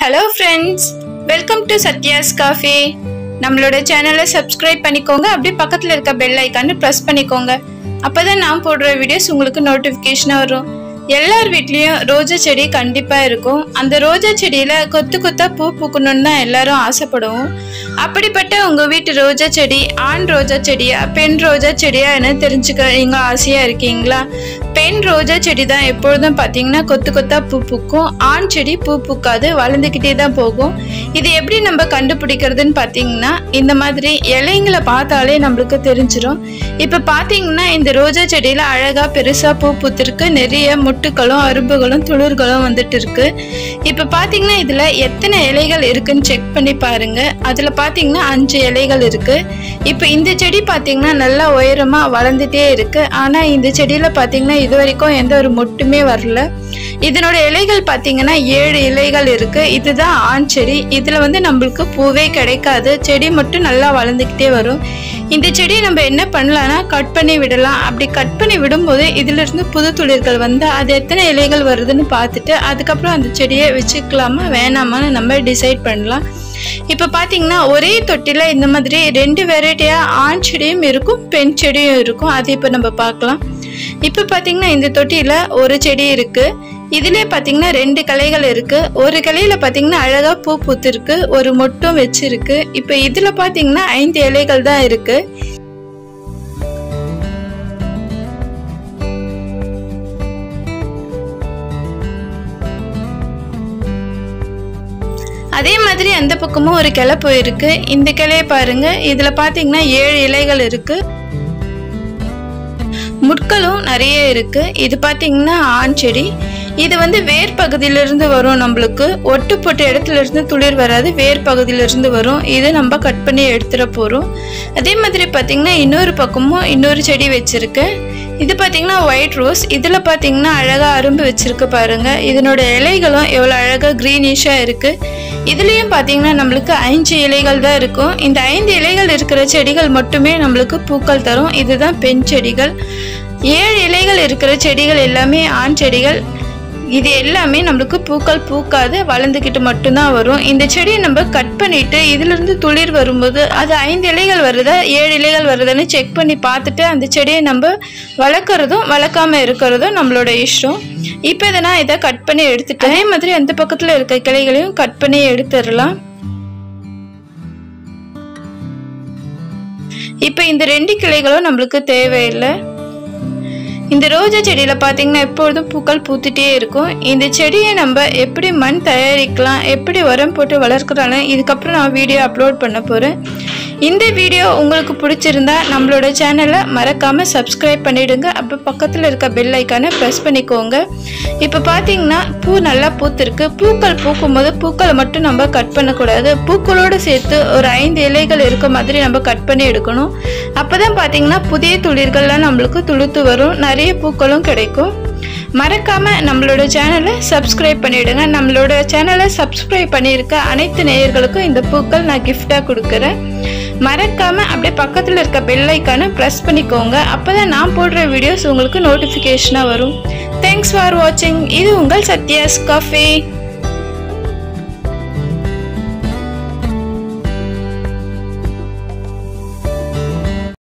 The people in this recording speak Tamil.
hello friends welcome to Sathya's coffee நம்மளோட சேனலை சப்ஸ்கிரைப் பண்ணிக்கோங்க அப்படியே பக்கத்தில் இருக்க பெல் ஐக்கானை ப்ரெஸ் பண்ணிக்கோங்க அப்பதான் நான் போடுற வீடியோஸ் உங்களுக்கு நோட்டிஃபிகேஷனாக வரும் எல்லார் வீட்லேயும் ரோஜா செடி கண்டிப்பாக இருக்கும் அந்த ரோஜா செடியில் கொத்து கொத்தா பூ பூக்கணும்னு தான் எல்லாரும் ஆசைப்படுவோம் அப்படிப்பட்ட உங்கள் வீட்டு ரோஜா செடி ஆண் ரோஜா செடியா பெண் ரோஜா செடியா என தெரிஞ்சுக்க நீங்கள் ஆசையாக இருக்கீங்களா பெண் ரோஜா செடி தான் எப்பொழுதும் பார்த்தீங்கன்னா கொத்து கொத்தா பூ பூக்கும் ஆண் செடி பூ பூக்காது வளர்ந்துக்கிட்டே தான் போகும் இது எப்படி நம்ம கண்டுபிடிக்கிறதுன்னு பார்த்தீங்கன்னா இந்த மாதிரி இலைங்களை பார்த்தாலே நம்மளுக்கு தெரிஞ்சிடும் இப்போ பார்த்தீங்கன்னா இந்த ரோஜா செடியில் அழகாக பெருசாக பூ பூத்திருக்கு நிறைய முட்டுகளும் அரும்புகளும் துளிர்களும் வந்துட்டு இருக்கு இப்போ பார்த்தீங்கன்னா இதில் எத்தனை இலைகள் இருக்குன்னு செக் பண்ணி பாருங்க அதில் பார்த்தீங்கன்னா அஞ்சு இலைகள் இருக்கு இப்போ இந்த செடி பார்த்தீங்கன்னா நல்லா உயரமாக வளர்ந்துட்டே இருக்கு ஆனால் இந்த செடியில் பார்த்தீங்கன்னா இது வரைக்கும் எந்த ஒரு மொட்டுமே வரல இதனோட இலைகள் பார்த்தீங்கன்னா ஏழு இலைகள் இருக்கு இதுதான் ஆண் செடி இதில் வந்து நம்மளுக்கு பூவே கிடைக்காது செடி மட்டும் நல்லா வளர்ந்துக்கிட்டே வரும் இந்த செடியை நம்ம என்ன பண்ணலாம்னா கட் பண்ணி விடலாம் அப்படி கட் பண்ணி விடும்போது இதுல இருந்து புது துளிர்கள் வந்து அது எத்தனை இலைகள் வருதுன்னு பார்த்துட்டு அதுக்கப்புறம் அந்த செடியை வச்சுக்கலாமா வேணாமான்னு நம்ம டிசைட் பண்ணலாம் இப்போ பார்த்தீங்கன்னா ஒரே தொட்டியில் இந்த மாதிரி ரெண்டு வெரைட்டியாக ஆண் செடியும் இருக்கும் பெண் செடியும் இருக்கும் அது இப்போ நம்ம பார்க்கலாம் இப்போ பார்த்தீங்கன்னா இந்த தொட்டியில் ஒரு செடி இருக்குது இதுலேயே பார்த்தீங்கன்னா ரெண்டு கிளைகள் இருக்கு ஒரு கிளையில பார்த்தீங்கன்னா அழகா பூ பூத்திருக்கு ஒரு மொட்டும் வச்சிருக்கு இப்போ இதுல பார்த்தீங்கன்னா ஐந்து இலைகள் தான் இருக்கு அதே மாதிரி அந்த பக்கமும் ஒரு கிளை போயிருக்கு இந்த கிளையை பாருங்க இதுல பார்த்தீங்கன்னா ஏழு இலைகள் இருக்கு முட்களும் நிறைய இருக்கு இது பார்த்தீங்கன்னா ஆண் செடி இது வந்து வேர் பகுதியிலிருந்து வரும் நம்மளுக்கு ஒட்டு போட்ட இடத்துல இருந்து துளிர் வராது வேர் பகுதியிலிருந்து வரும் இது நம்ம கட் பண்ணி எடுத்துட போகிறோம் அதே மாதிரி பார்த்தீங்கன்னா இன்னொரு பக்கமும் இன்னொரு செடி வச்சிருக்கேன் இது பார்த்தீங்கன்னா ஒயிட் ரோஸ் இதில் பார்த்தீங்கன்னா அழகாக அரும்பு வச்சிருக்கு பாருங்க இதனோட இலைகளும் எவ்வளோ அழகாக க்ரீனிஷாக இருக்கு இதுலேயும் பார்த்தீங்கன்னா நம்மளுக்கு ஐந்து இலைகள் தான் இருக்கும் இந்த ஐந்து இலைகள் இருக்கிற செடிகள் மட்டுமே நம்மளுக்கு பூக்கள் தரும் இதுதான் பெண் செடிகள் ஏழு இலைகள் இருக்கிற செடிகள் எல்லாமே ஆண் செடிகள் இது எல்லாமே நம்மளுக்கு பூக்கள் பூக்காது வளர்ந்துக்கிட்டு மட்டும்தான் வரும் இந்த செடியை நம்ம கட் பண்ணிட்டு இதிலிருந்து துளிர் வரும்போது அது ஐந்து இலைகள் வருதா ஏழு இலைகள் வருதான்னு செக் பண்ணி பார்த்துட்டு அந்த செடியை நம்ம வளர்க்குறதும் வளர்க்காம இருக்கிறதும் நம்மளோட இஷ்டம் இப்போ இதை நான் இதை கட் பண்ணி எடுத்துட்டேன் அதே மாதிரி அந்த பக்கத்தில் இருக்க கிளைகளையும் கட் பண்ணி எடுத்துடலாம் இப்போ இந்த ரெண்டு கிளைகளும் நம்மளுக்கு தேவையில்லை இந்த ரோஜா செடியில் பார்த்தீங்கன்னா எப்பொழுதும் பூக்கள் பூத்துட்டே இருக்கும் இந்த செடியை நம்ம எப்படி மண் தயாரிக்கலாம் எப்படி உரம் போட்டு வளர்க்குறாங்க இதுக்கப்புறம் நான் வீடியோ அப்லோட் பண்ண போகிறேன் இந்த வீடியோ உங்களுக்கு பிடிச்சிருந்தா நம்மளோட சேனலை மறக்காமல் சப்ஸ்கிரைப் பண்ணிவிடுங்க அப்போ பக்கத்தில் இருக்க பெல் ஐக்கானை ப்ரெஸ் பண்ணிக்கோங்க இப்போ பார்த்தீங்கன்னா பூ நல்லா பூத்திருக்கு பூக்கள் பூக்கும்போது பூக்களை மட்டும் நம்ம கட் பண்ணக்கூடாது பூக்களோடு சேர்த்து ஒரு ஐந்து இலைகள் இருக்க மாதிரி நம்ம கட் பண்ணி எடுக்கணும் அப்போ தான் பார்த்தீங்கன்னா புதிய துளிர்கள்லாம் நம்மளுக்கு துளுத்து வரும் நிறைய பூக்களும் கிடைக்கும் மறக்காம நம்மளோட சேனலை சப்ஸ்கிரைப் பண்ணிடுங்க நம்மளோட சேனலை சப்ஸ்கிரைப் பண்ணியிருக்க அனைத்து நேயர்களுக்கும் இந்த பூக்கள் நான் கிஃப்டாக கொடுக்குறேன் மறக்காம அப்படியே பக்கத்தில் இருக்க பெல் ஐக்கானை ப்ரெஸ் பண்ணிக்கோங்க அப்பதான் நான் போடுற வீடியோஸ் உங்களுக்கு நோட்டிஃபிகேஷனாக வரும் தேங்க்ஸ் ஃபார் வாட்சிங் இது உங்கள் சத்யாஸ் காஃபி